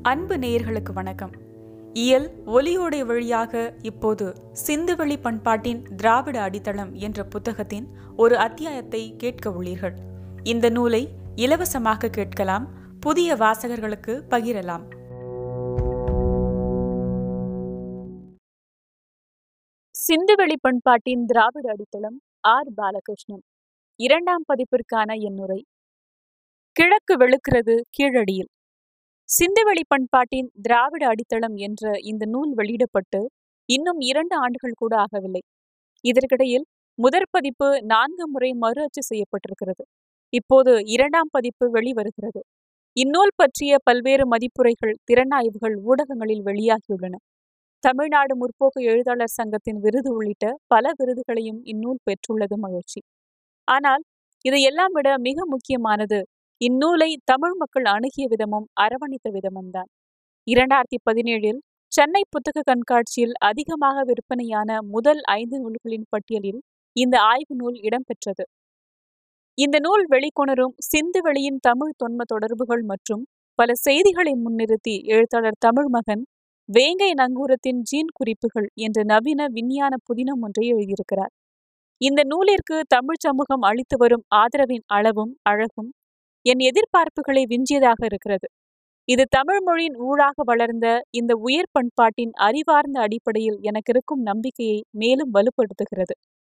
அன்பு நேயர்களுக்கு வணக்கம் இயல் ஒலியோடை வழியாக இப்போது சிந்துவெளி பண்பாட்டின் திராவிட அடித்தளம் என்ற புத்தகத்தின் ஒரு அத்தியாயத்தை கேட்க உள்ளீர்கள் இந்த நூலை இலவசமாக கேட்கலாம் புதிய வாசகர்களுக்கு பகிரலாம் சிந்துவெளி பண்பாட்டின் திராவிட அடித்தளம் ஆர் பாலகிருஷ்ணன் இரண்டாம் பதிப்பிற்கான எண்ணுரை கிழக்கு வெளுக்கிறது கீழடியில் சிந்துவெளி பண்பாட்டின் திராவிட அடித்தளம் என்ற இந்த நூல் வெளியிடப்பட்டு இன்னும் இரண்டு ஆண்டுகள் கூட ஆகவில்லை இதற்கிடையில் முதற் பதிப்பு நான்கு முறை மறு அச்சு செய்யப்பட்டிருக்கிறது இப்போது இரண்டாம் பதிப்பு வெளிவருகிறது இந்நூல் பற்றிய பல்வேறு மதிப்புரைகள் திறனாய்வுகள் ஊடகங்களில் வெளியாகியுள்ளன தமிழ்நாடு முற்போக்கு எழுத்தாளர் சங்கத்தின் விருது உள்ளிட்ட பல விருதுகளையும் இந்நூல் பெற்றுள்ளது மகிழ்ச்சி ஆனால் இதையெல்லாம் விட மிக முக்கியமானது இந்நூலை தமிழ் மக்கள் அணுகிய விதமும் அரவணைத்த விதமும் தான் இரண்டாயிரத்தி பதினேழில் சென்னை புத்தக கண்காட்சியில் அதிகமாக விற்பனையான முதல் ஐந்து நூல்களின் பட்டியலில் இந்த ஆய்வு நூல் இடம்பெற்றது இந்த நூல் வெளிக்கொணரும் சிந்துவெளியின் தமிழ் தொன்ம தொடர்புகள் மற்றும் பல செய்திகளை முன்னிறுத்தி எழுத்தாளர் தமிழ்மகன் வேங்கை நங்கூரத்தின் ஜீன் குறிப்புகள் என்ற நவீன விஞ்ஞான புதினம் ஒன்றை எழுதியிருக்கிறார் இந்த நூலிற்கு தமிழ் சமூகம் அளித்து வரும் ஆதரவின் அளவும் அழகும் என் எதிர்பார்ப்புகளை விஞ்சியதாக இருக்கிறது இது தமிழ் மொழியின் ஊழாக வளர்ந்த இந்த உயர் பண்பாட்டின் அறிவார்ந்த அடிப்படையில் எனக்கு இருக்கும் நம்பிக்கையை மேலும் வலுப்படுத்துகிறது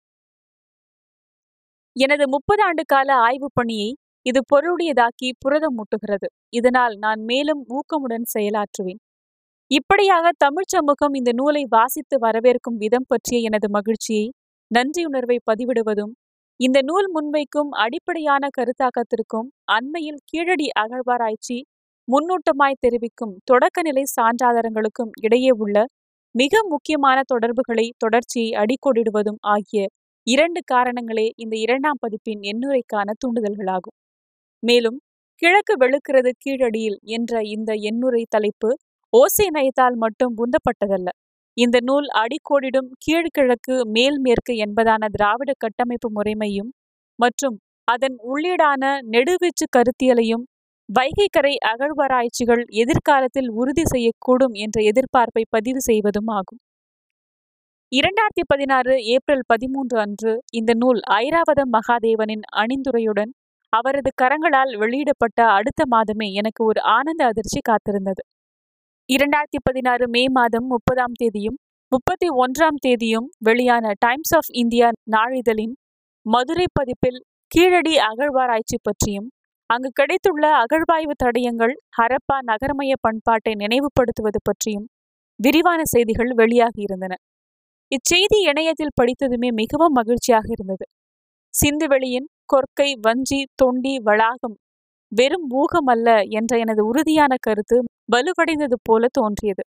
எனது முப்பது ஆண்டு கால ஆய்வு பணியை இது பொருளுடையதாக்கி புரதமூட்டுகிறது இதனால் நான் மேலும் ஊக்கமுடன் செயலாற்றுவேன் இப்படியாக தமிழ் சமூகம் இந்த நூலை வாசித்து வரவேற்கும் விதம் பற்றிய எனது மகிழ்ச்சியை நன்றியுணர்வை பதிவிடுவதும் இந்த நூல் முன்வைக்கும் அடிப்படையான கருத்தாக்கத்திற்கும் அண்மையில் கீழடி அகழ்வாராய்ச்சி முன்னூட்டமாய் தெரிவிக்கும் தொடக்கநிலை சான்றாதாரங்களுக்கும் இடையே உள்ள மிக முக்கியமான தொடர்புகளை தொடர்ச்சியை அடிக்கோடிடுவதும் ஆகிய இரண்டு காரணங்களே இந்த இரண்டாம் பதிப்பின் எண்ணுரைக்கான தூண்டுதல்களாகும் மேலும் கிழக்கு வெளுக்கிறது கீழடியில் என்ற இந்த எண்ணுரை தலைப்பு ஓசை நயத்தால் மட்டும் உந்தப்பட்டதல்ல இந்த நூல் அடிக்கோடிடும் கீழ்கிழக்கு மேல் மேற்கு என்பதான திராவிட கட்டமைப்பு முறைமையும் மற்றும் அதன் உள்ளீடான நெடுவீச்சு கருத்தியலையும் வைகைக்கரை அகழ்வாராய்ச்சிகள் எதிர்காலத்தில் உறுதி செய்யக்கூடும் என்ற எதிர்பார்ப்பை பதிவு செய்வதும் ஆகும் இரண்டாயிரத்தி பதினாறு ஏப்ரல் பதிமூன்று அன்று இந்த நூல் ஐராவதம் மகாதேவனின் அணிந்துரையுடன் அவரது கரங்களால் வெளியிடப்பட்ட அடுத்த மாதமே எனக்கு ஒரு ஆனந்த அதிர்ச்சி காத்திருந்தது இரண்டாயிரத்தி பதினாறு மே மாதம் முப்பதாம் தேதியும் முப்பத்தி ஒன்றாம் தேதியும் வெளியான டைம்ஸ் ஆஃப் இந்தியா நாளிதழின் மதுரை பதிப்பில் கீழடி அகழ்வாராய்ச்சி பற்றியும் அங்கு கிடைத்துள்ள அகழ்வாய்வு தடயங்கள் ஹரப்பா நகரமய பண்பாட்டை நினைவுபடுத்துவது பற்றியும் விரிவான செய்திகள் வெளியாகியிருந்தன இச்செய்தி இணையத்தில் படித்ததுமே மிகவும் மகிழ்ச்சியாக இருந்தது சிந்துவெளியின் கொற்கை வஞ்சி தொண்டி வளாகம் வெறும் ஊகம் அல்ல என்ற எனது உறுதியான கருத்து வலுவடைந்தது போல தோன்றியது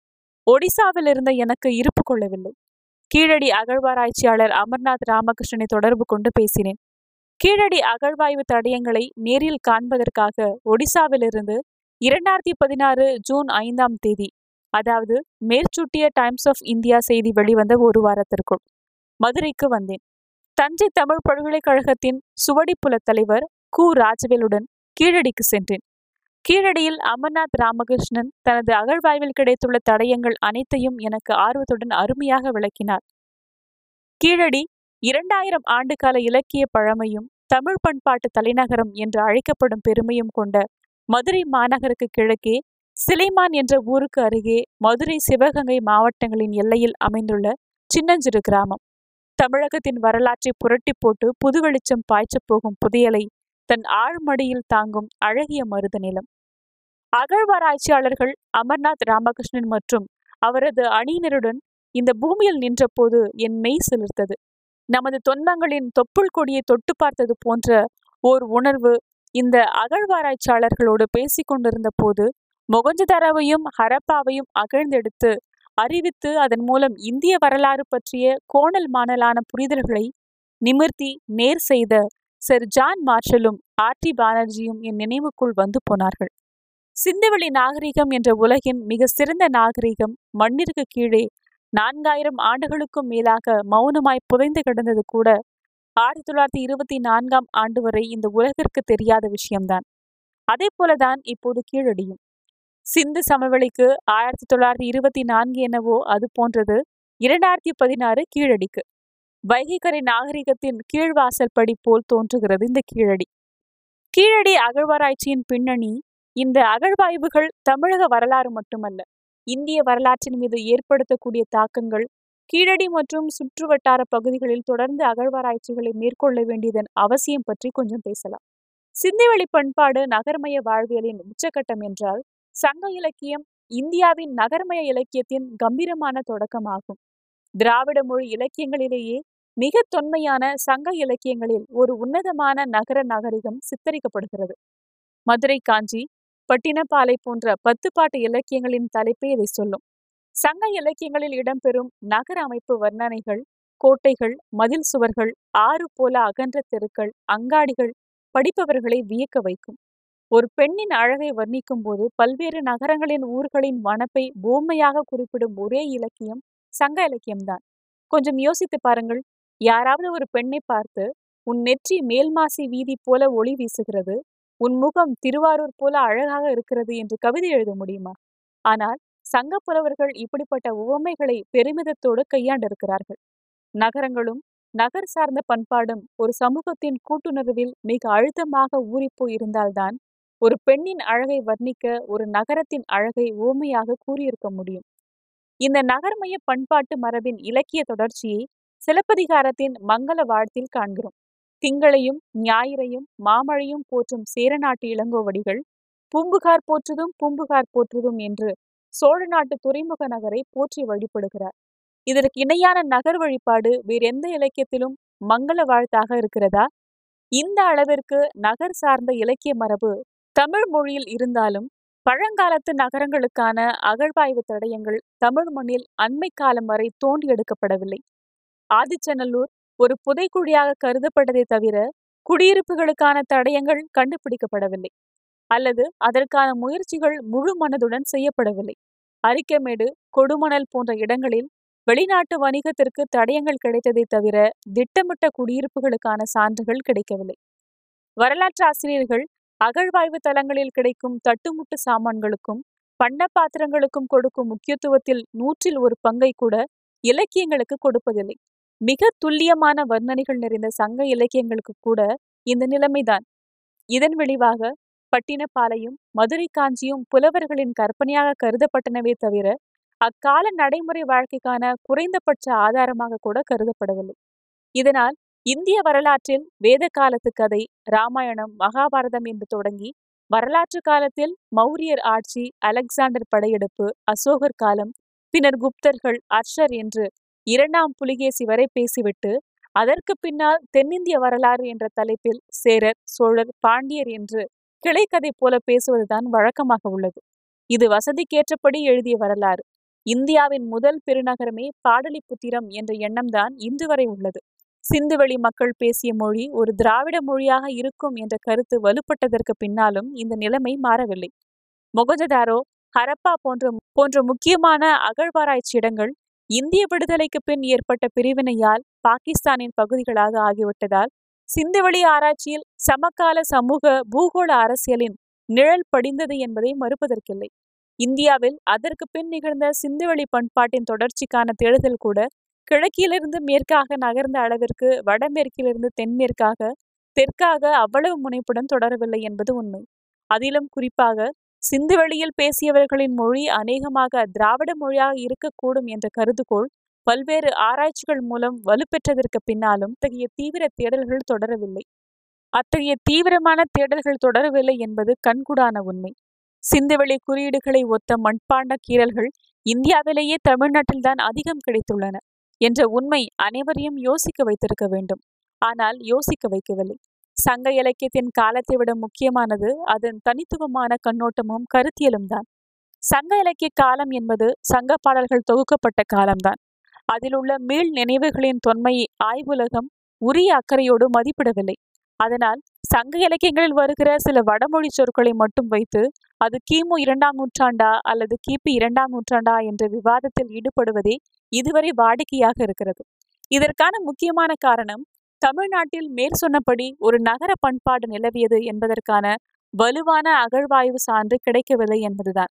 ஒடிசாவில் இருந்த எனக்கு இருப்பு கொள்ளவில்லை கீழடி அகழ்வாராய்ச்சியாளர் அமர்நாத் ராமகிருஷ்ணனை தொடர்பு கொண்டு பேசினேன் கீழடி அகழ்வாய்வு தடயங்களை நேரில் காண்பதற்காக ஒடிசாவிலிருந்து இரண்டாயிரத்தி பதினாறு ஜூன் ஐந்தாம் தேதி அதாவது மேற்சூட்டிய டைம்ஸ் ஆஃப் இந்தியா செய்தி வெளிவந்த ஒரு வாரத்திற்குள் மதுரைக்கு வந்தேன் தஞ்சை தமிழ் பல்கலைக்கழகத்தின் சுவடிப்புல தலைவர் கு ராஜவேலுடன் கீழடிக்கு சென்றேன் கீழடியில் அமர்நாத் ராமகிருஷ்ணன் தனது அகழ்வாய்வில் கிடைத்துள்ள தடயங்கள் அனைத்தையும் எனக்கு ஆர்வத்துடன் அருமையாக விளக்கினார் கீழடி இரண்டாயிரம் ஆண்டுகால இலக்கிய பழமையும் தமிழ் பண்பாட்டு தலைநகரம் என்று அழைக்கப்படும் பெருமையும் கொண்ட மதுரை மாநகருக்கு கிழக்கே சிலைமான் என்ற ஊருக்கு அருகே மதுரை சிவகங்கை மாவட்டங்களின் எல்லையில் அமைந்துள்ள சின்னஞ்சிறு கிராமம் தமிழகத்தின் வரலாற்றை புரட்டி போட்டு புது வெளிச்சம் பாய்ச்சப் போகும் புதையலை தன் ஆழ்மடியில் தாங்கும் அழகிய மருத நிலம் அகழ்வாராய்ச்சியாளர்கள் அமர்நாத் ராமகிருஷ்ணன் மற்றும் அவரது அணியினருடன் இந்த பூமியில் நின்றபோது என் மெய் சிலிர்த்தது நமது தொன்மங்களின் தொப்புள் கொடியை தொட்டு பார்த்தது போன்ற ஓர் உணர்வு இந்த அகழ்வாராய்ச்சியாளர்களோடு பேசிக்கொண்டிருந்த போது மொகஞ்சதாராவையும் ஹரப்பாவையும் அகழ்ந்தெடுத்து அறிவித்து அதன் மூலம் இந்திய வரலாறு பற்றிய கோணல் மாணலான புரிதல்களை நிமிர்த்தி நேர் செய்த சர் ஜான் மார்ஷலும் ஆர்டி பானர்ஜியும் என் நினைவுக்குள் வந்து போனார்கள் சிந்துவெளி நாகரிகம் என்ற உலகின் மிக சிறந்த நாகரிகம் மண்ணிற்கு கீழே நான்காயிரம் ஆண்டுகளுக்கும் மேலாக மௌனமாய் புதைந்து கிடந்தது கூட ஆயிரத்தி தொள்ளாயிரத்தி இருபத்தி நான்காம் ஆண்டு வரை இந்த உலகிற்கு தெரியாத விஷயம்தான் அதே போலதான் இப்போது கீழடியும் சிந்து சமவெளிக்கு ஆயிரத்தி தொள்ளாயிரத்தி இருபத்தி நான்கு என்னவோ அது போன்றது இரண்டாயிரத்தி பதினாறு கீழடிக்கு வைகைக்கரை நாகரிகத்தின் கீழ்வாசல் படி போல் தோன்றுகிறது இந்த கீழடி கீழடி அகழ்வாராய்ச்சியின் பின்னணி இந்த அகழ்வாய்வுகள் தமிழக வரலாறு மட்டுமல்ல இந்திய வரலாற்றின் மீது ஏற்படுத்தக்கூடிய தாக்கங்கள் கீழடி மற்றும் சுற்றுவட்டார பகுதிகளில் தொடர்ந்து அகழ்வாராய்ச்சிகளை மேற்கொள்ள வேண்டியதன் அவசியம் பற்றி கொஞ்சம் பேசலாம் சிந்திவெளி பண்பாடு நகர்மய வாழ்வியலின் உச்சகட்டம் என்றால் சங்க இலக்கியம் இந்தியாவின் நகர்மய இலக்கியத்தின் கம்பீரமான தொடக்கமாகும் திராவிட மொழி இலக்கியங்களிலேயே மிக தொன்மையான சங்க இலக்கியங்களில் ஒரு உன்னதமான நகர நாகரிகம் சித்தரிக்கப்படுகிறது மதுரை காஞ்சி பட்டினப்பாலை போன்ற பத்துப்பாட்டு இலக்கியங்களின் தலைப்பே இதை சொல்லும் சங்க இலக்கியங்களில் இடம்பெறும் நகர அமைப்பு வர்ணனைகள் கோட்டைகள் மதில் சுவர்கள் ஆறு போல அகன்ற தெருக்கள் அங்காடிகள் படிப்பவர்களை வியக்க வைக்கும் ஒரு பெண்ணின் அழகை வர்ணிக்கும் போது பல்வேறு நகரங்களின் ஊர்களின் வனப்பை பூமையாக குறிப்பிடும் ஒரே இலக்கியம் சங்க இலக்கியம்தான் கொஞ்சம் யோசித்து பாருங்கள் யாராவது ஒரு பெண்ணை பார்த்து உன் நெற்றி மேல்மாசி வீதி போல ஒளி வீசுகிறது உன் முகம் திருவாரூர் போல அழகாக இருக்கிறது என்று கவிதை எழுத முடியுமா ஆனால் சங்க புலவர்கள் இப்படிப்பட்ட உவமைகளை பெருமிதத்தோடு கையாண்டிருக்கிறார்கள் நகரங்களும் நகர் சார்ந்த பண்பாடும் ஒரு சமூகத்தின் கூட்டுணர்வில் மிக அழுத்தமாக ஊறிப்போய் இருந்தால்தான் ஒரு பெண்ணின் அழகை வர்ணிக்க ஒரு நகரத்தின் அழகை உவமையாக கூறியிருக்க முடியும் இந்த நகர்மய பண்பாட்டு மரபின் இலக்கிய தொடர்ச்சியை சிலப்பதிகாரத்தின் மங்கள வாழ்த்தில் காண்கிறோம் திங்களையும் ஞாயிறையும் மாமழையும் போற்றும் சேரநாட்டு இளங்கோவடிகள் பூம்புகார் போற்றுதும் பூம்புகார் போற்றுதும் என்று சோழ நாட்டு துறைமுக நகரை போற்றி வழிபடுகிறார் இதற்கு இணையான நகர் வழிபாடு வேறெந்த இலக்கியத்திலும் மங்கள வாழ்த்தாக இருக்கிறதா இந்த அளவிற்கு நகர் சார்ந்த இலக்கிய மரபு தமிழ் மொழியில் இருந்தாலும் பழங்காலத்து நகரங்களுக்கான அகழ்வாய்வு தடயங்கள் தமிழ் மண்ணில் அண்மை காலம் வரை தோண்டி எடுக்கப்படவில்லை ஆதிச்சநல்லூர் ஒரு புதைக்குழியாக கருதப்பட்டதை தவிர குடியிருப்புகளுக்கான தடயங்கள் கண்டுபிடிக்கப்படவில்லை அல்லது அதற்கான முயற்சிகள் முழு மனதுடன் செய்யப்படவில்லை அரிக்கமேடு கொடுமணல் போன்ற இடங்களில் வெளிநாட்டு வணிகத்திற்கு தடயங்கள் கிடைத்ததை தவிர திட்டமிட்ட குடியிருப்புகளுக்கான சான்றுகள் கிடைக்கவில்லை வரலாற்று ஆசிரியர்கள் அகழ்வாய்வு தலங்களில் கிடைக்கும் தட்டுமுட்டு சாமான்களுக்கும் பண்ட பாத்திரங்களுக்கும் கொடுக்கும் முக்கியத்துவத்தில் நூற்றில் ஒரு பங்கை கூட இலக்கியங்களுக்கு கொடுப்பதில்லை மிக துல்லியமான வர்ணனைகள் நிறைந்த சங்க இலக்கியங்களுக்கு கூட இந்த நிலைமைதான் இதன் விளைவாக பட்டினப்பாலையும் மதுரை காஞ்சியும் புலவர்களின் கற்பனையாக கருதப்பட்டனவே தவிர அக்கால நடைமுறை வாழ்க்கைக்கான குறைந்தபட்ச ஆதாரமாக கூட கருதப்படவில்லை இதனால் இந்திய வரலாற்றில் வேத காலத்து கதை ராமாயணம் மகாபாரதம் என்று தொடங்கி வரலாற்று காலத்தில் மௌரியர் ஆட்சி அலெக்சாண்டர் படையெடுப்பு அசோகர் காலம் பின்னர் குப்தர்கள் அர்ஷர் என்று இரண்டாம் புலிகேசி வரை பேசிவிட்டு அதற்கு பின்னால் தென்னிந்திய வரலாறு என்ற தலைப்பில் சேரர் சோழர் பாண்டியர் என்று கிளைக்கதை போல பேசுவதுதான் வழக்கமாக உள்ளது இது வசதிக்கேற்றபடி எழுதிய வரலாறு இந்தியாவின் முதல் பெருநகரமே பாடலிபுத்திரம் என்ற எண்ணம்தான் இன்று வரை உள்ளது சிந்துவெளி மக்கள் பேசிய மொழி ஒரு திராவிட மொழியாக இருக்கும் என்ற கருத்து வலுப்பட்டதற்கு பின்னாலும் இந்த நிலைமை மாறவில்லை மொகஜதாரோ ஹரப்பா போன்ற போன்ற முக்கியமான அகழ்வாராய்ச்சி இடங்கள் இந்திய விடுதலைக்கு பின் ஏற்பட்ட பிரிவினையால் பாகிஸ்தானின் பகுதிகளாக ஆகிவிட்டதால் சிந்துவெளி ஆராய்ச்சியில் சமகால சமூக பூகோள அரசியலின் நிழல் படிந்தது என்பதை மறுப்பதற்கில்லை இந்தியாவில் அதற்கு பின் நிகழ்ந்த சிந்துவெளி பண்பாட்டின் தொடர்ச்சிக்கான தேடுதல் கூட கிழக்கிலிருந்து மேற்காக நகர்ந்த அளவிற்கு வடமேற்கிலிருந்து தென்மேற்காக தெற்காக அவ்வளவு முனைப்புடன் தொடரவில்லை என்பது உண்மை அதிலும் குறிப்பாக சிந்துவெளியில் பேசியவர்களின் மொழி அநேகமாக திராவிட மொழியாக இருக்கக்கூடும் என்ற கருதுகோள் பல்வேறு ஆராய்ச்சிகள் மூலம் வலுப்பெற்றதற்கு பின்னாலும் அத்தகைய தீவிர தேடல்கள் தொடரவில்லை அத்தகைய தீவிரமான தேடல்கள் தொடரவில்லை என்பது கண்கூடான உண்மை சிந்துவெளி குறியீடுகளை ஒத்த மண்பாண்ட கீறல்கள் இந்தியாவிலேயே தமிழ்நாட்டில்தான் அதிகம் கிடைத்துள்ளன என்ற உண்மை அனைவரையும் யோசிக்க வைத்திருக்க வேண்டும் ஆனால் யோசிக்க வைக்கவில்லை சங்க இலக்கியத்தின் காலத்தை விட முக்கியமானது அதன் தனித்துவமான கண்ணோட்டமும் கருத்தியலும் தான் சங்க இலக்கிய காலம் என்பது சங்க பாடல்கள் தொகுக்கப்பட்ட காலம்தான் அதில் உள்ள மீள் நினைவுகளின் தொன்மையை ஆய்வுலகம் உரிய அக்கறையோடு மதிப்பிடவில்லை அதனால் சங்க இலக்கியங்களில் வருகிற சில வடமொழி சொற்களை மட்டும் வைத்து அது கிமு இரண்டாம் நூற்றாண்டா அல்லது கிபி இரண்டாம் நூற்றாண்டா என்ற விவாதத்தில் ஈடுபடுவதே இதுவரை வாடிக்கையாக இருக்கிறது இதற்கான முக்கியமான காரணம் தமிழ்நாட்டில் மேற் சொன்னபடி ஒரு நகர பண்பாடு நிலவியது என்பதற்கான வலுவான அகழ்வாய்வு சான்று கிடைக்கவில்லை என்பதுதான்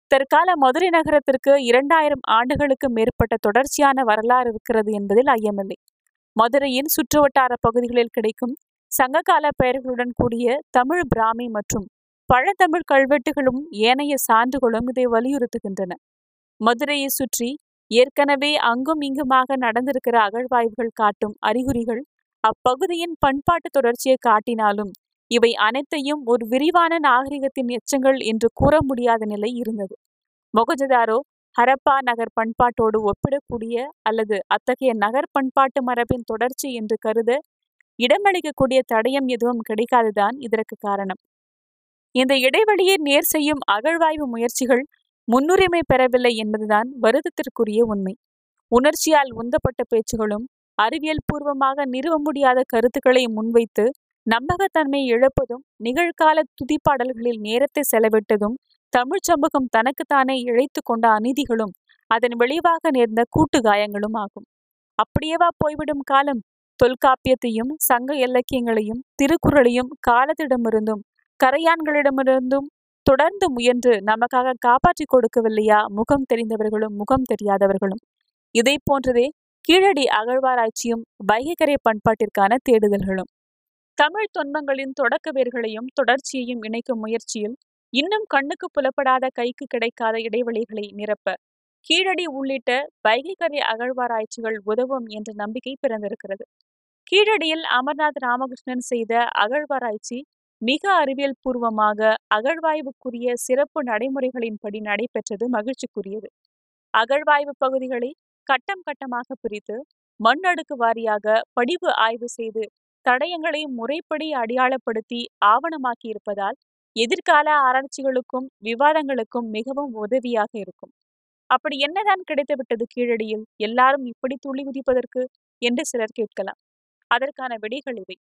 தற்கால மதுரை நகரத்திற்கு இரண்டாயிரம் ஆண்டுகளுக்கு மேற்பட்ட தொடர்ச்சியான வரலாறு இருக்கிறது என்பதில் ஐயமில்லை மதுரையின் சுற்றுவட்டார பகுதிகளில் கிடைக்கும் சங்ககால பெயர்களுடன் கூடிய தமிழ் பிராமி மற்றும் பழந்தமிழ் கல்வெட்டுகளும் ஏனைய சான்றுகளும் இதை வலியுறுத்துகின்றன மதுரையை சுற்றி ஏற்கனவே அங்கும் இங்குமாக நடந்திருக்கிற அகழ்வாய்வுகள் காட்டும் அறிகுறிகள் அப்பகுதியின் பண்பாட்டு தொடர்ச்சியை காட்டினாலும் இவை அனைத்தையும் ஒரு விரிவான நாகரிகத்தின் எச்சங்கள் என்று கூற முடியாத நிலை இருந்தது மொகஜதாரோ ஹரப்பா நகர் பண்பாட்டோடு ஒப்பிடக்கூடிய அல்லது அத்தகைய நகர் பண்பாட்டு மரபின் தொடர்ச்சி என்று கருத இடமளிக்கக்கூடிய தடயம் எதுவும் கிடைக்காதுதான் இதற்கு காரணம் இந்த இடைவெளியை நேர் செய்யும் அகழ்வாய்வு முயற்சிகள் முன்னுரிமை பெறவில்லை என்பதுதான் வருத்தத்திற்குரிய உண்மை உணர்ச்சியால் உந்தப்பட்ட பேச்சுகளும் அறிவியல் பூர்வமாக நிறுவ முடியாத கருத்துக்களை முன்வைத்து நம்பகத்தன்மை இழப்பதும் நிகழ்கால துதிப்பாடல்களில் நேரத்தை செலவிட்டதும் தமிழ் சமூகம் தனக்குத்தானே இழைத்து கொண்ட அநீதிகளும் அதன் விளைவாக நேர்ந்த கூட்டு காயங்களும் ஆகும் அப்படியேவா போய்விடும் காலம் தொல்காப்பியத்தையும் சங்க இலக்கியங்களையும் திருக்குறளையும் காலத்திடமிருந்தும் கரையான்களிடமிருந்தும் தொடர்ந்து முயன்று நமக்காக காப்பாற்றி கொடுக்கவில்லையா முகம் தெரிந்தவர்களும் முகம் தெரியாதவர்களும் இதை போன்றதே கீழடி அகழ்வாராய்ச்சியும் வைகைக்கரை பண்பாட்டிற்கான தேடுதல்களும் தமிழ் தொன்மங்களின் தொடக்க வேர்களையும் தொடர்ச்சியையும் இணைக்கும் முயற்சியில் இன்னும் கண்ணுக்கு புலப்படாத கைக்கு கிடைக்காத இடைவெளிகளை நிரப்ப கீழடி உள்ளிட்ட வைகைக்கரை அகழ்வாராய்ச்சிகள் உதவும் என்ற நம்பிக்கை பிறந்திருக்கிறது கீழடியில் அமர்நாத் ராமகிருஷ்ணன் செய்த அகழ்வாராய்ச்சி மிக அறிவியல் பூர்வமாக அகழ்வாய்வுக்குரிய சிறப்பு நடைமுறைகளின்படி நடைபெற்றது மகிழ்ச்சிக்குரியது அகழ்வாய்வு பகுதிகளை கட்டம் கட்டமாக பிரித்து மண் அடுக்கு வாரியாக படிவு ஆய்வு செய்து தடயங்களை முறைப்படி அடையாளப்படுத்தி ஆவணமாக்கி இருப்பதால் எதிர்கால ஆராய்ச்சிகளுக்கும் விவாதங்களுக்கும் மிகவும் உதவியாக இருக்கும் அப்படி என்னதான் கிடைத்துவிட்டது கீழடியில் எல்லாரும் இப்படி துள்ளி குதிப்பதற்கு என்று சிலர் கேட்கலாம் அதற்கான விடைகள் இவை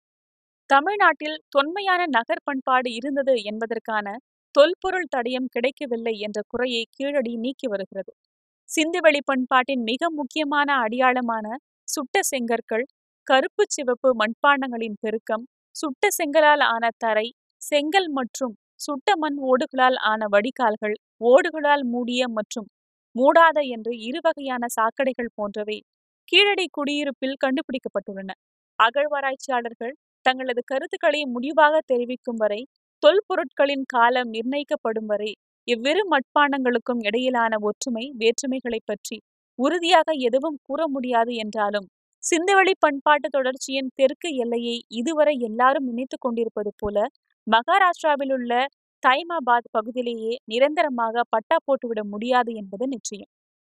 தமிழ்நாட்டில் தொன்மையான நகர் பண்பாடு இருந்தது என்பதற்கான தொல்பொருள் தடயம் கிடைக்கவில்லை என்ற குறையை கீழடி நீக்கி வருகிறது சிந்துவெளி பண்பாட்டின் மிக முக்கியமான அடையாளமான சுட்ட செங்கற்கள் கருப்பு சிவப்பு மண்பாண்டங்களின் பெருக்கம் சுட்ட செங்கலால் ஆன தரை செங்கல் மற்றும் சுட்ட மண் ஓடுகளால் ஆன வடிகால்கள் ஓடுகளால் மூடிய மற்றும் மூடாத என்று இரு வகையான சாக்கடைகள் போன்றவை கீழடி குடியிருப்பில் கண்டுபிடிக்கப்பட்டுள்ளன அகழ்வாராய்ச்சியாளர்கள் தங்களது கருத்துக்களை முடிவாக தெரிவிக்கும் வரை தொல்பொருட்களின் காலம் நிர்ணயிக்கப்படும் வரை இவ்விரு மட்பாண்டங்களுக்கும் இடையிலான ஒற்றுமை வேற்றுமைகளை பற்றி உறுதியாக எதுவும் கூற முடியாது என்றாலும் சிந்துவெளி பண்பாட்டு தொடர்ச்சியின் தெற்கு எல்லையை இதுவரை எல்லாரும் நினைத்து கொண்டிருப்பது போல மகாராஷ்டிராவில் உள்ள தைமாபாத் பகுதியிலேயே நிரந்தரமாக பட்டா போட்டுவிட முடியாது என்பது நிச்சயம்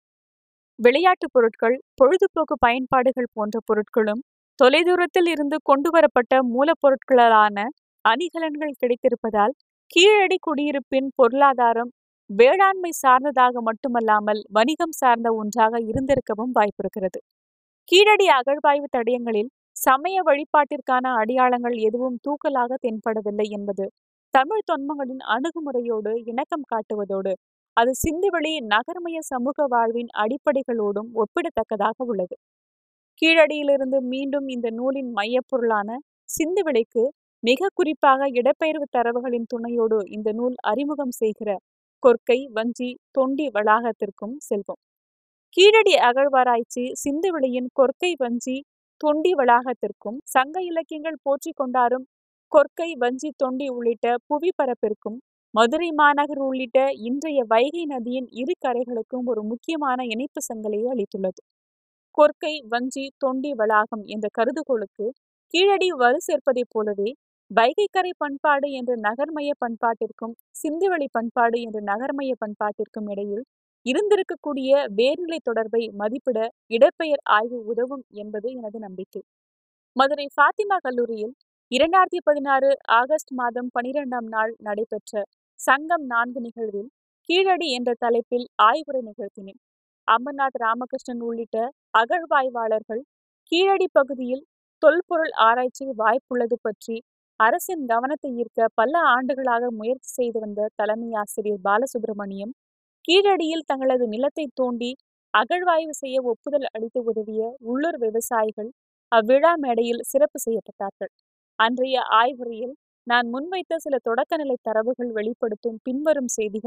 விளையாட்டுப் பொருட்கள் பொழுதுபோக்கு பயன்பாடுகள் போன்ற பொருட்களும் தொலைதூரத்தில் இருந்து கொண்டு வரப்பட்ட மூலப்பொருட்களாலான அணிகலன்கள் கிடைத்திருப்பதால் கீழடி குடியிருப்பின் பொருளாதாரம் வேளாண்மை சார்ந்ததாக மட்டுமல்லாமல் வணிகம் சார்ந்த ஒன்றாக இருந்திருக்கவும் வாய்ப்பிருக்கிறது கீழடி அகழ்வாய்வு தடயங்களில் சமய வழிபாட்டிற்கான அடையாளங்கள் எதுவும் தூக்கலாக தென்படவில்லை என்பது தமிழ் தொன்மங்களின் அணுகுமுறையோடு இணக்கம் காட்டுவதோடு அது சிந்துவெளி நகர்மய சமூக வாழ்வின் அடிப்படைகளோடும் ஒப்பிடத்தக்கதாக உள்ளது கீழடியிலிருந்து மீண்டும் இந்த நூலின் மையப்பொருளான சிந்துவெளிக்கு மிக குறிப்பாக இடப்பெயர்வு தரவுகளின் துணையோடு இந்த நூல் அறிமுகம் செய்கிற கொற்கை வஞ்சி தொண்டி வளாகத்திற்கும் செல்வோம் கீழடி அகழ்வாராய்ச்சி சிந்துவெளியின் கொற்கை வஞ்சி தொண்டி வளாகத்திற்கும் சங்க இலக்கியங்கள் போற்றி கொண்டாடும் கொற்கை வஞ்சி தொண்டி உள்ளிட்ட புவிப்பரப்பிற்கும் மதுரை மாநகர் உள்ளிட்ட இன்றைய வைகை நதியின் இரு கரைகளுக்கும் ஒரு முக்கியமான இணைப்பு சங்கிலியை அளித்துள்ளது கொற்கை வஞ்சி தொண்டி வளாகம் என்ற கருதுகோளுக்கு கீழடி வலு சேர்ப்பதைப் போலவே வைகைக்கரை பண்பாடு என்ற நகர்மய பண்பாட்டிற்கும் சிந்துவெளி பண்பாடு என்ற நகர்மய பண்பாட்டிற்கும் இடையில் இருந்திருக்கக்கூடிய வேர்நிலை தொடர்பை மதிப்பிட இடப்பெயர் ஆய்வு உதவும் என்பது எனது நம்பிக்கை மதுரை ஃபாத்திமா கல்லூரியில் இரண்டாயிரத்தி பதினாறு ஆகஸ்ட் மாதம் பனிரெண்டாம் நாள் நடைபெற்ற சங்கம் நான்கு நிகழ்வில் கீழடி என்ற தலைப்பில் ஆய்வுரை நிகழ்த்தினேன் அமர்நாத் ராமகிருஷ்ணன் உள்ளிட்ட அகழ்வாய்வாளர்கள் கீழடி பகுதியில் தொல்பொருள் ஆராய்ச்சி வாய்ப்புள்ளது பற்றி அரசின் கவனத்தை ஈர்க்க பல ஆண்டுகளாக முயற்சி செய்து வந்த தலைமை ஆசிரியர் பாலசுப்ரமணியம் கீழடியில் தங்களது நிலத்தை தோண்டி அகழ்வாய்வு செய்ய ஒப்புதல் அளித்து உதவிய உள்ளூர் விவசாயிகள் அவ்விழா மேடையில் சிறப்பு செய்யப்பட்டார்கள் அன்றைய ஆய்வுரையில் நான் முன்வைத்த சில தொடக்கநிலை தரவுகள் வெளிப்படுத்தும் பின்வரும் செய்திகள்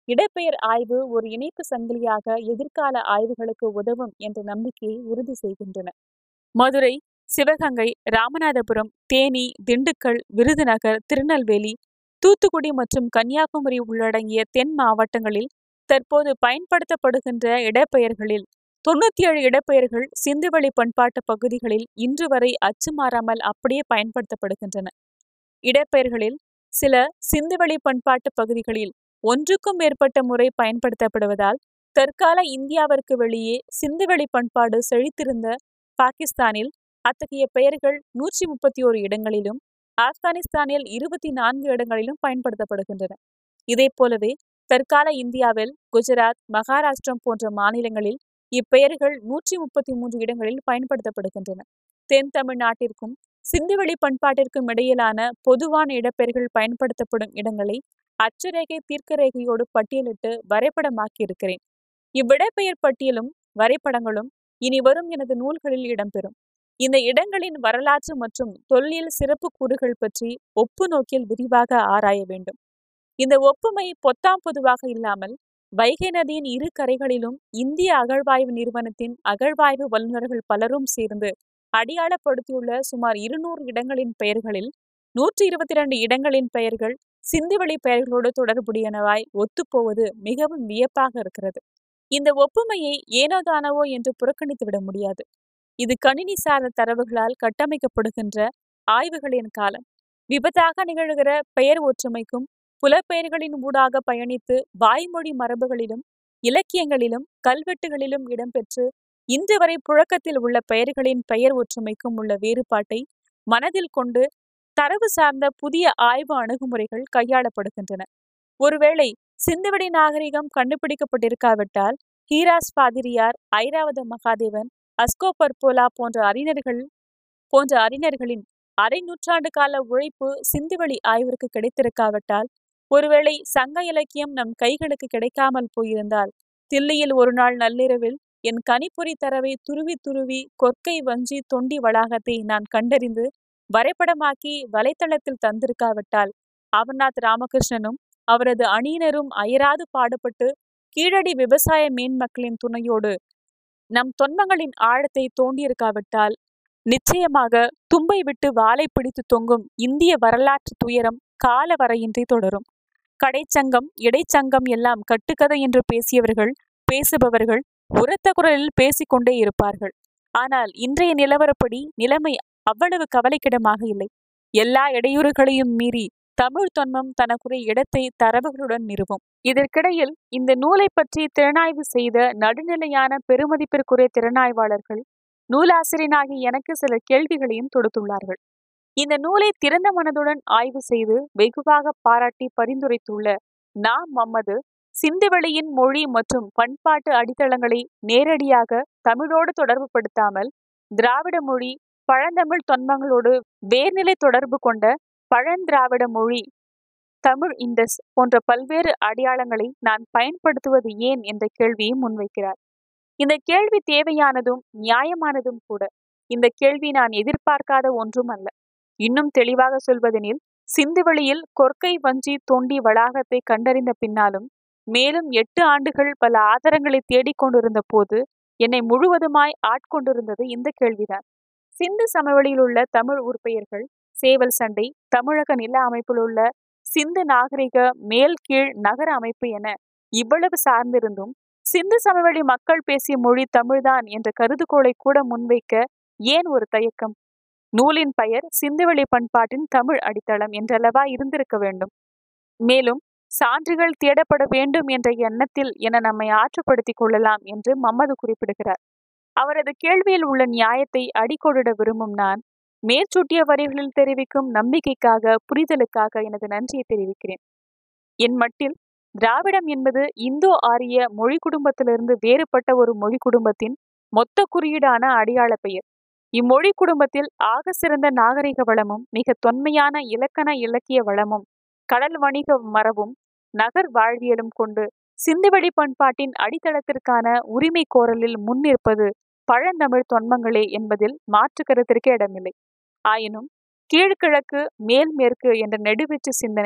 இடப்பெயர் ஆய்வு ஒரு இணைப்பு சங்கிலியாக எதிர்கால ஆய்வுகளுக்கு உதவும் என்ற நம்பிக்கையை உறுதி செய்கின்றன மதுரை சிவகங்கை ராமநாதபுரம் தேனி திண்டுக்கல் விருதுநகர் திருநெல்வேலி தூத்துக்குடி மற்றும் கன்னியாகுமரி உள்ளடங்கிய தென் மாவட்டங்களில் தற்போது பயன்படுத்தப்படுகின்ற இடப்பெயர்களில் தொண்ணூத்தி ஏழு இடப்பெயர்கள் சிந்துவெளி பண்பாட்டு பகுதிகளில் இன்று வரை அச்சு மாறாமல் அப்படியே பயன்படுத்தப்படுகின்றன இடப்பெயர்களில் சில சிந்துவெளி பண்பாட்டு பகுதிகளில் ஒன்றுக்கும் மேற்பட்ட முறை பயன்படுத்தப்படுவதால் தற்கால இந்தியாவிற்கு வெளியே சிந்துவெளி பண்பாடு செழித்திருந்த பாகிஸ்தானில் அத்தகைய பெயர்கள் நூற்றி முப்பத்தி ஓரு இடங்களிலும் ஆப்கானிஸ்தானில் இருபத்தி நான்கு இடங்களிலும் பயன்படுத்தப்படுகின்றன இதே போலவே தற்கால இந்தியாவில் குஜராத் மகாராஷ்டிரம் போன்ற மாநிலங்களில் இப்பெயர்கள் நூற்றி முப்பத்தி மூன்று இடங்களில் பயன்படுத்தப்படுகின்றன தென் தமிழ்நாட்டிற்கும் சிந்துவெளி பண்பாட்டிற்கும் இடையிலான பொதுவான இடப்பெயர்கள் பயன்படுத்தப்படும் இடங்களை அச்சரேகை தீர்க்கரேகையோடு பட்டியலிட்டு வரைபடமாக்கி இருக்கிறேன் இவ்விடப்பெயர் பட்டியலும் வரைபடங்களும் இனி வரும் எனது நூல்களில் இடம்பெறும் இந்த இடங்களின் வரலாற்று மற்றும் தொல்லியல் சிறப்பு கூறுகள் பற்றி ஒப்பு நோக்கில் விரிவாக ஆராய வேண்டும் இந்த ஒப்புமை பொத்தாம் பொதுவாக இல்லாமல் வைகை நதியின் இரு கரைகளிலும் இந்திய அகழ்வாய்வு நிறுவனத்தின் அகழ்வாய்வு வல்லுநர்கள் பலரும் சேர்ந்து அடையாளப்படுத்தியுள்ள சுமார் இருநூறு இடங்களின் பெயர்களில் நூற்றி இருபத்தி இரண்டு இடங்களின் பெயர்கள் சிந்துவெளி பெயர்களோடு தொடர்புடையனவாய் ஒத்துப்போவது மிகவும் வியப்பாக இருக்கிறது இந்த ஒப்புமையை ஏனோதானவோ என்று புறக்கணித்து விட முடியாது இது கணினி சார்ந்த தரவுகளால் கட்டமைக்கப்படுகின்ற ஆய்வுகளின் காலம் விபத்தாக நிகழ்கிற பெயர் ஒற்றுமைக்கும் புலப்பெயர்களின் ஊடாக பயணித்து வாய்மொழி மரபுகளிலும் இலக்கியங்களிலும் கல்வெட்டுகளிலும் இடம்பெற்று இன்று வரை புழக்கத்தில் உள்ள பெயர்களின் பெயர் ஒற்றுமைக்கும் உள்ள வேறுபாட்டை மனதில் கொண்டு தரவு சார்ந்த புதிய ஆய்வு அணுகுமுறைகள் கையாளப்படுகின்றன ஒருவேளை சிந்துவெளி நாகரிகம் கண்டுபிடிக்கப்பட்டிருக்காவிட்டால் ஹீராஸ் பாதிரியார் ஐராவத மகாதேவன் அஸ்கோ பர்போலா போன்ற அறிஞர்கள் போன்ற அறிஞர்களின் அரை நூற்றாண்டு கால உழைப்பு சிந்துவெளி ஆய்விற்கு கிடைத்திருக்காவிட்டால் ஒருவேளை சங்க இலக்கியம் நம் கைகளுக்கு கிடைக்காமல் போயிருந்தால் தில்லியில் ஒரு நாள் நள்ளிரவில் என் கணிப்பொறி தரவை துருவி துருவி கொற்கை வஞ்சி தொண்டி வளாகத்தை நான் கண்டறிந்து வரைபடமாக்கி வலைத்தளத்தில் தந்திருக்காவிட்டால் அமர்நாத் ராமகிருஷ்ணனும் அவரது அணியினரும் அயராது பாடுபட்டு கீழடி விவசாய மேன்மக்களின் துணையோடு நம் தொன்மங்களின் ஆழத்தை தோண்டியிருக்காவிட்டால் நிச்சயமாக தும்பை விட்டு வாளை பிடித்து தொங்கும் இந்திய வரலாற்று துயரம் கால வரையின்றி தொடரும் கடைச்சங்கம் இடைச்சங்கம் எல்லாம் கட்டுக்கதை என்று பேசியவர்கள் பேசுபவர்கள் உரத்த குரலில் பேசிக்கொண்டே இருப்பார்கள் ஆனால் இன்றைய நிலவரப்படி நிலைமை அவ்வளவு கவலைக்கிடமாக இல்லை எல்லா இடையூறுகளையும் மீறி தமிழ் தொன்மம் தனக்குரிய இடத்தை தரவுகளுடன் நிறுவும் இதற்கிடையில் இந்த நூலை பற்றி திறனாய்வு செய்த நடுநிலையான பெருமதிப்பிற்குரிய திறனாய்வாளர்கள் நூலாசிரியனாகிய எனக்கு சில கேள்விகளையும் தொடுத்துள்ளார்கள் இந்த நூலை திறந்த மனதுடன் ஆய்வு செய்து வெகுவாக பாராட்டி பரிந்துரைத்துள்ள நா மம்மது சிந்துவெளியின் மொழி மற்றும் பண்பாட்டு அடித்தளங்களை நேரடியாக தமிழோடு தொடர்புபடுத்தாமல் திராவிட மொழி பழந்தமிழ் தொன்மங்களோடு வேர்நிலை தொடர்பு கொண்ட பழந்திராவிட மொழி தமிழ் இண்டஸ் போன்ற பல்வேறு அடையாளங்களை நான் பயன்படுத்துவது ஏன் என்ற கேள்வியை முன்வைக்கிறார் இந்த கேள்வி தேவையானதும் நியாயமானதும் கூட இந்த கேள்வி நான் எதிர்பார்க்காத ஒன்றும் அல்ல இன்னும் தெளிவாக சொல்வதெனில் சிந்துவெளியில் கொற்கை வஞ்சி தொண்டி வளாகத்தை கண்டறிந்த பின்னாலும் மேலும் எட்டு ஆண்டுகள் பல ஆதாரங்களை தேடிக்கொண்டிருந்த போது என்னை முழுவதுமாய் ஆட்கொண்டிருந்தது இந்த கேள்விதான் சிந்து சமவெளியில் உள்ள தமிழ் உறுப்பெயர்கள் சேவல் சண்டை தமிழக நில அமைப்பில் உள்ள சிந்து நாகரிக மேல் கீழ் நகர அமைப்பு என இவ்வளவு சார்ந்திருந்தும் சிந்து சமவெளி மக்கள் பேசிய மொழி தமிழ்தான் என்ற கருதுகோளை கூட முன்வைக்க ஏன் ஒரு தயக்கம் நூலின் பெயர் சிந்துவெளி பண்பாட்டின் தமிழ் அடித்தளம் என்றளவா இருந்திருக்க வேண்டும் மேலும் சான்றுகள் தேடப்பட வேண்டும் என்ற எண்ணத்தில் என நம்மை ஆற்றுப்படுத்திக் கொள்ளலாம் என்று மம்மது குறிப்பிடுகிறார் அவரது கேள்வியில் உள்ள நியாயத்தை அடிக்கோடிட விரும்பும் நான் மேற்சூட்டிய வரிகளில் தெரிவிக்கும் நம்பிக்கைக்காக புரிதலுக்காக எனது நன்றியை தெரிவிக்கிறேன் என் மட்டில் திராவிடம் என்பது இந்தோ ஆரிய மொழி குடும்பத்திலிருந்து வேறுபட்ட ஒரு மொழி குடும்பத்தின் மொத்த குறியீடான அடையாள பெயர் இம்மொழி குடும்பத்தில் ஆக சிறந்த நாகரிக வளமும் மிக தொன்மையான இலக்கண இலக்கிய வளமும் கடல் வணிக மரபும் நகர் வாழ்வியலும் கொண்டு சிந்துவெளி பண்பாட்டின் அடித்தளத்திற்கான உரிமை கோரலில் முன்னிற்பது பழந்தமிழ் தொன்மங்களே என்பதில் மாற்று கருத்திற்கே இடமில்லை ஆயினும் கீழ்கிழக்கு மேல் மேற்கு என்ற நெடுவீச்சு சிந்தனை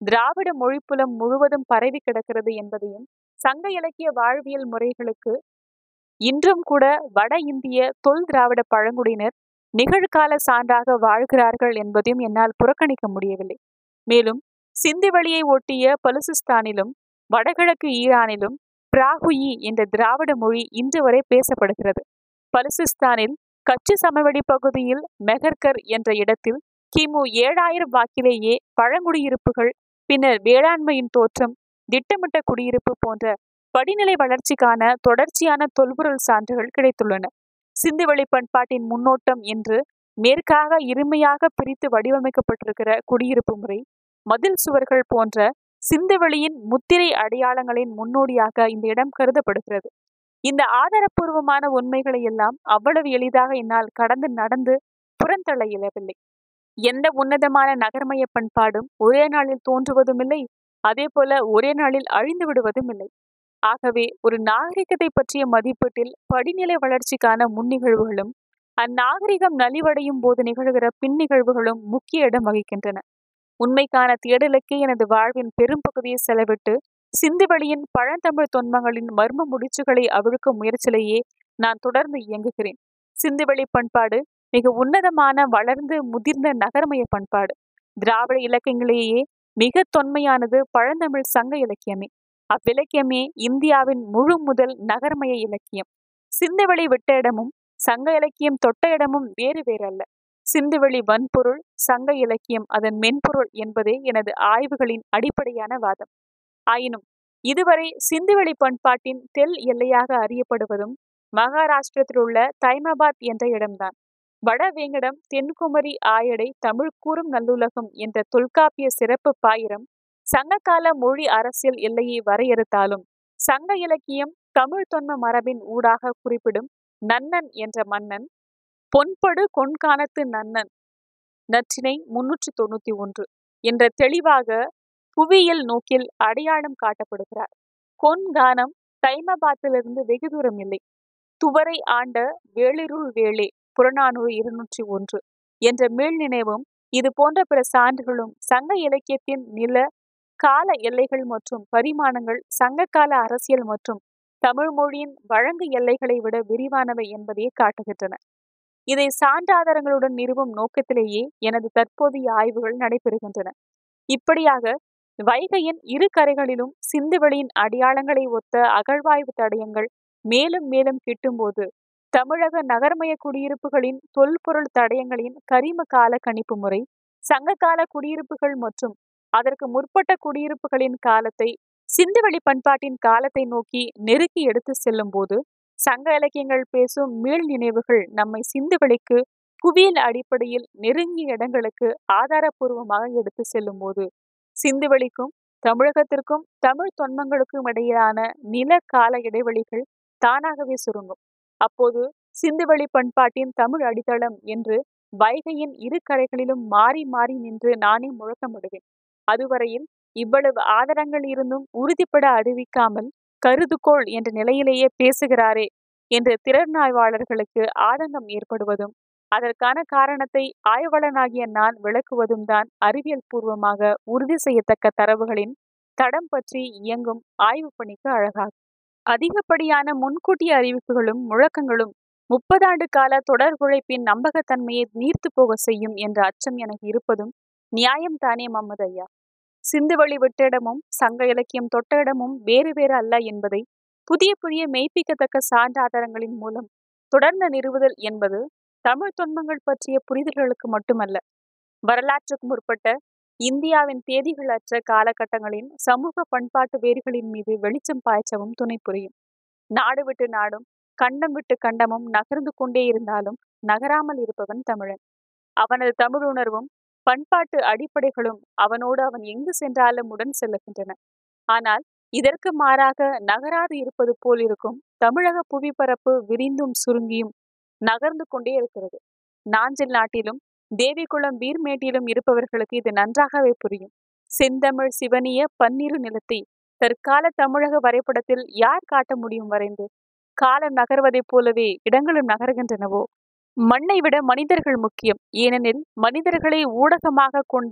திராவிட மொழிப்புலம் முழுவதும் பரவி கிடக்கிறது என்பதையும் சங்க இலக்கிய வாழ்வியல் முறைகளுக்கு இன்றும் கூட வட இந்திய தொல் திராவிட பழங்குடியினர் நிகழ்கால சான்றாக வாழ்கிறார்கள் என்பதையும் என்னால் புறக்கணிக்க முடியவில்லை மேலும் சிந்துவெளியை ஒட்டிய பலுசிஸ்தானிலும் வடகிழக்கு ஈரானிலும் பிராகுயி என்ற திராவிட மொழி இன்று வரை பேசப்படுகிறது பலுசிஸ்தானில் கச்சு சமவெளி பகுதியில் மெஹர்கர் என்ற இடத்தில் கிமு ஏழாயிரம் வாக்கிலேயே பழங்குடியிருப்புகள் பின்னர் வேளாண்மையின் தோற்றம் திட்டமிட்ட குடியிருப்பு போன்ற படிநிலை வளர்ச்சிக்கான தொடர்ச்சியான தொல்பொருள் சான்றுகள் கிடைத்துள்ளன சிந்துவெளி பண்பாட்டின் முன்னோட்டம் என்று மேற்காக இருமையாக பிரித்து வடிவமைக்கப்பட்டிருக்கிற குடியிருப்பு முறை மதில் சுவர்கள் போன்ற சிந்துவெளியின் முத்திரை அடையாளங்களின் முன்னோடியாக இந்த இடம் கருதப்படுகிறது இந்த ஆதாரப்பூர்வமான உண்மைகளை எல்லாம் அவ்வளவு எளிதாக என்னால் கடந்து நடந்து புறந்தள்ள இயலவில்லை எந்த உன்னதமான நகர்மய பண்பாடும் ஒரே நாளில் தோன்றுவதும் இல்லை அதே போல ஒரே நாளில் அழிந்து விடுவதும் இல்லை ஆகவே ஒரு நாகரிகத்தை பற்றிய மதிப்பீட்டில் படிநிலை வளர்ச்சிக்கான முன்னிகழ்வுகளும் அந்நாகரிகம் நலிவடையும் போது நிகழ்கிற பின் நிகழ்வுகளும் முக்கிய இடம் வகிக்கின்றன உண்மைக்கான தேடலுக்கே எனது வாழ்வின் பெரும் பகுதியை செலவிட்டு சிந்துவெளியின் பழந்தமிழ் தொன்மங்களின் மர்ம முடிச்சுகளை அவிழ்க்கும் முயற்சியிலேயே நான் தொடர்ந்து இயங்குகிறேன் சிந்துவெளி பண்பாடு மிக உன்னதமான வளர்ந்து முதிர்ந்த நகரமய பண்பாடு திராவிட இலக்கியங்களிலேயே மிக தொன்மையானது பழந்தமிழ் சங்க இலக்கியமே அவ்விலக்கியமே இந்தியாவின் முழு முதல் நகர்மய இலக்கியம் சிந்துவெளி விட்ட இடமும் சங்க இலக்கியம் தொட்ட இடமும் வேறு வேறு அல்ல சிந்துவெளி வன்பொருள் சங்க இலக்கியம் அதன் மென்பொருள் என்பதே எனது ஆய்வுகளின் அடிப்படையான வாதம் ஆயினும் இதுவரை சிந்துவெளி பண்பாட்டின் தெல் எல்லையாக அறியப்படுவதும் மகாராஷ்டிரத்தில் உள்ள தைமாபாத் என்ற இடம்தான் வடவேங்கடம் தென்குமரி ஆயடை தமிழ் கூறும் நல்லுலகம் என்ற தொல்காப்பிய சிறப்பு பாயிரம் சங்ககால மொழி அரசியல் எல்லையை வரையறுத்தாலும் சங்க இலக்கியம் தமிழ் தொன்ம மரபின் ஊடாக குறிப்பிடும் நன்னன் என்ற மன்னன் பொன்படு கொன்கானத்து நன்னன் நற்றினை முன்னூற்றி தொண்ணூத்தி ஒன்று என்ற தெளிவாக புவியியல் நோக்கில் அடையாளம் காட்டப்படுகிறார் கொன்கானம் தைமபாத்திலிருந்து வெகு தூரம் இல்லை துவரை ஆண்ட வேளிருள் வேளே புறநானூறு இருநூற்றி ஒன்று என்ற மீள் நினைவும் இது போன்ற பிற சான்றுகளும் சங்க இலக்கியத்தின் நில கால எல்லைகள் மற்றும் பரிமாணங்கள் சங்ககால அரசியல் மற்றும் தமிழ் மொழியின் வழங்கு எல்லைகளை விட விரிவானவை என்பதையே காட்டுகின்றன இதை சான்றாதாரங்களுடன் நிறுவும் நோக்கத்திலேயே எனது தற்போதைய ஆய்வுகள் நடைபெறுகின்றன இப்படியாக வைகையின் இரு கரைகளிலும் சிந்துவெளியின் அடையாளங்களை ஒத்த அகழ்வாய்வு தடயங்கள் மேலும் மேலும் கிட்டும்போது தமிழக நகர்மய குடியிருப்புகளின் தொல்பொருள் தடயங்களின் கரிம கால கணிப்பு முறை சங்ககால குடியிருப்புகள் மற்றும் அதற்கு முற்பட்ட குடியிருப்புகளின் காலத்தை சிந்துவெளி பண்பாட்டின் காலத்தை நோக்கி நெருக்கி எடுத்து செல்லும் போது சங்க இலக்கியங்கள் பேசும் மீள் நினைவுகள் நம்மை சிந்துவெளிக்கு புவியியல் அடிப்படையில் நெருங்கிய இடங்களுக்கு ஆதாரபூர்வமாக எடுத்து செல்லும் போது சிந்துவெளிக்கும் தமிழகத்திற்கும் தமிழ் தொன்மங்களுக்கும் இடையிலான நில கால இடைவெளிகள் தானாகவே சுருங்கும் அப்போது சிந்துவெளி பண்பாட்டின் தமிழ் அடித்தளம் என்று வைகையின் இரு கரைகளிலும் மாறி மாறி நின்று நானே முழக்கமிடுவேன் அதுவரையில் இவ்வளவு ஆதாரங்கள் இருந்தும் உறுதிப்பட அறிவிக்காமல் கருதுகோள் என்ற நிலையிலேயே பேசுகிறாரே என்று திறனாய்வாளர்களுக்கு ஆதங்கம் ஏற்படுவதும் அதற்கான காரணத்தை ஆய்வாளனாகிய நான் விளக்குவதும் தான் அறிவியல் பூர்வமாக உறுதி செய்யத்தக்க தரவுகளின் தடம் பற்றி இயங்கும் ஆய்வு பணிக்கு அழகாகும் அதிகப்படியான முன்கூட்டிய அறிவிப்புகளும் முழக்கங்களும் முப்பதாண்டு கால தொடர் உழைப்பின் நம்பகத்தன்மையை நீர்த்து போக செய்யும் என்ற அச்சம் எனக்கு இருப்பதும் நியாயம்தானே மம்மது ஐயா சிந்துவெளி விட்ட இடமும் சங்க இலக்கியம் தொட்ட இடமும் வேறு வேறு அல்ல என்பதை புதிய புதிய மெய்ப்பிக்கத்தக்க சான்றாதாரங்களின் மூலம் தொடர்ந்து நிறுவுதல் என்பது தமிழ் தொன்மங்கள் பற்றிய புரிதல்களுக்கு மட்டுமல்ல வரலாற்றுக்கு முற்பட்ட இந்தியாவின் தேதிகளற்ற காலகட்டங்களின் சமூக பண்பாட்டு வேர்களின் மீது வெளிச்சம் பாய்ச்சவும் துணை புரியும் நாடு விட்டு நாடும் கண்டம் விட்டு கண்டமும் நகர்ந்து கொண்டே இருந்தாலும் நகராமல் இருப்பவன் தமிழன் அவனது தமிழ் உணர்வும் பண்பாட்டு அடிப்படைகளும் அவனோடு அவன் எங்கு சென்றாலும் உடன் செல்லுகின்றன ஆனால் இதற்கு மாறாக நகராது இருப்பது போல் இருக்கும் தமிழக புவிப்பரப்பு விரிந்தும் சுருங்கியும் நகர்ந்து கொண்டே இருக்கிறது நாஞ்சில் நாட்டிலும் தேவிகுளம் வீர்மேட்டிலும் இருப்பவர்களுக்கு இது நன்றாகவே புரியும் செந்தமிழ் சிவனிய பன்னிரு நிலத்தை தற்கால தமிழக வரைபடத்தில் யார் காட்ட முடியும் வரைந்து காலம் நகர்வதைப் போலவே இடங்களும் நகர்கின்றனவோ மண்ணை விட மனிதர்கள் முக்கியம் ஏனெனில் மனிதர்களை ஊடகமாக கொண்டே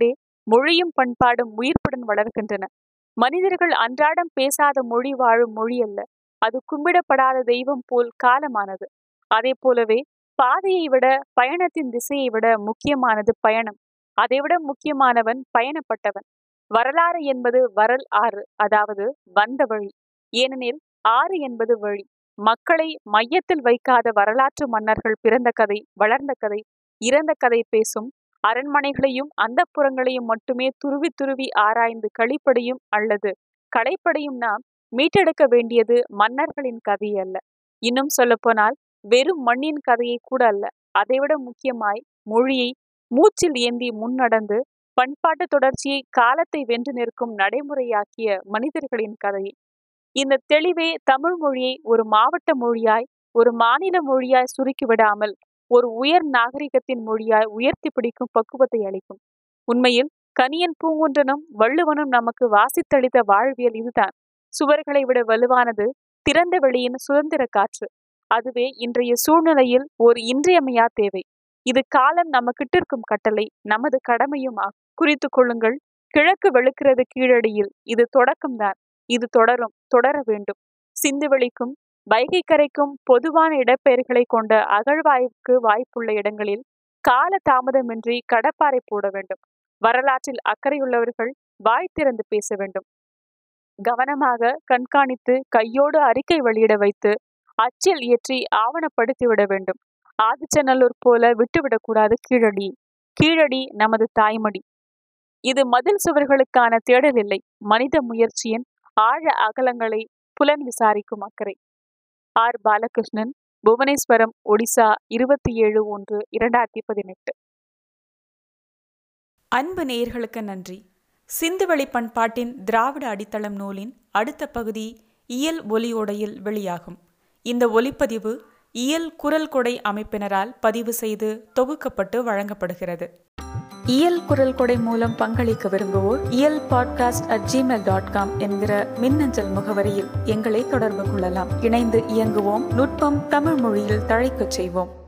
மொழியும் பண்பாடும் உயிர்ப்புடன் வளர்கின்றன மனிதர்கள் அன்றாடம் பேசாத மொழி வாழும் மொழி அல்ல அது கும்பிடப்படாத தெய்வம் போல் காலமானது அதே போலவே பாதையை விட பயணத்தின் திசையை விட முக்கியமானது பயணம் அதைவிட முக்கியமானவன் பயணப்பட்டவன் வரலாறு என்பது வரல் ஆறு அதாவது வந்த வழி ஏனெனில் ஆறு என்பது வழி மக்களை மையத்தில் வைக்காத வரலாற்று மன்னர்கள் பிறந்த கதை வளர்ந்த கதை இறந்த கதை பேசும் அரண்மனைகளையும் அந்த புறங்களையும் மட்டுமே துருவி துருவி ஆராய்ந்து கழிப்படையும் அல்லது களைப்படையும் நாம் மீட்டெடுக்க வேண்டியது மன்னர்களின் கதை அல்ல இன்னும் சொல்லப்போனால் வெறும் மண்ணின் கதையை கூட அல்ல அதைவிட முக்கியமாய் மொழியை மூச்சில் ஏந்தி முன்னடந்து பண்பாட்டு தொடர்ச்சியை காலத்தை வென்று நிற்கும் நடைமுறையாக்கிய மனிதர்களின் கதையை இந்த தெளிவே தமிழ் மொழியை ஒரு மாவட்ட மொழியாய் ஒரு மாநில மொழியாய் சுருக்கிவிடாமல் ஒரு உயர் நாகரிகத்தின் மொழியாய் உயர்த்தி பிடிக்கும் பக்குவத்தை அளிக்கும் உண்மையில் கனியன் பூங்குன்றனும் வள்ளுவனும் நமக்கு வாசித்தளித்த வாழ்வியல் இதுதான் சுவர்களை விட வலுவானது திறந்த வெளியின் சுதந்திர காற்று அதுவே இன்றைய சூழ்நிலையில் ஒரு இன்றியமையா தேவை இது காலம் நமக்கிட்ட இருக்கும் கட்டளை நமது கடமையும் ஆகும் குறித்து கொள்ளுங்கள் கிழக்கு வெளுக்கிறது கீழடியில் இது தொடக்கம்தான் இது தொடரும் தொடர வேண்டும் சிந்துவெளிக்கும் வைகை கரைக்கும் பொதுவான இடப்பெயர்களை கொண்ட அகழ்வாய்வுக்கு வாய்ப்புள்ள இடங்களில் கால தாமதமின்றி கடப்பாறை போட வேண்டும் வரலாற்றில் அக்கறையுள்ளவர்கள் வாய் திறந்து பேச வேண்டும் கவனமாக கண்காணித்து கையோடு அறிக்கை வெளியிட வைத்து அச்சில் ஏற்றி ஆவணப்படுத்தி விட வேண்டும் ஆதிச்சநல்லூர் போல விட்டுவிடக்கூடாது கீழடி கீழடி நமது தாய்மடி இது மதில் சுவர்களுக்கான தேடல் இல்லை மனித முயற்சியின் ஆழ அகலங்களை புலன் விசாரிக்கும் அக்கறை ஆர் பாலகிருஷ்ணன் புவனேஸ்வரம் ஒடிசா இருபத்தி ஏழு ஒன்று இரண்டாயிரத்தி பதினெட்டு அன்பு நேயர்களுக்கு நன்றி சிந்துவெளி பண்பாட்டின் திராவிட அடித்தளம் நூலின் அடுத்த பகுதி இயல் ஒலியோடையில் வெளியாகும் இந்த ஒலிப்பதிவு இயல் குரல் கொடை அமைப்பினரால் பதிவு செய்து தொகுக்கப்பட்டு வழங்கப்படுகிறது இயல் குரல் கொடை மூலம் பங்களிக்க விரும்புவோர் Iyal podcast at Gmail dot com என்கிற மின்னஞ்சல் முகவரியில் எங்களை தொடர்பு கொள்ளலாம் இணைந்து இயங்குவோம் நுட்பம் தமிழ் மொழியில் தழைக்கச் செய்வோம்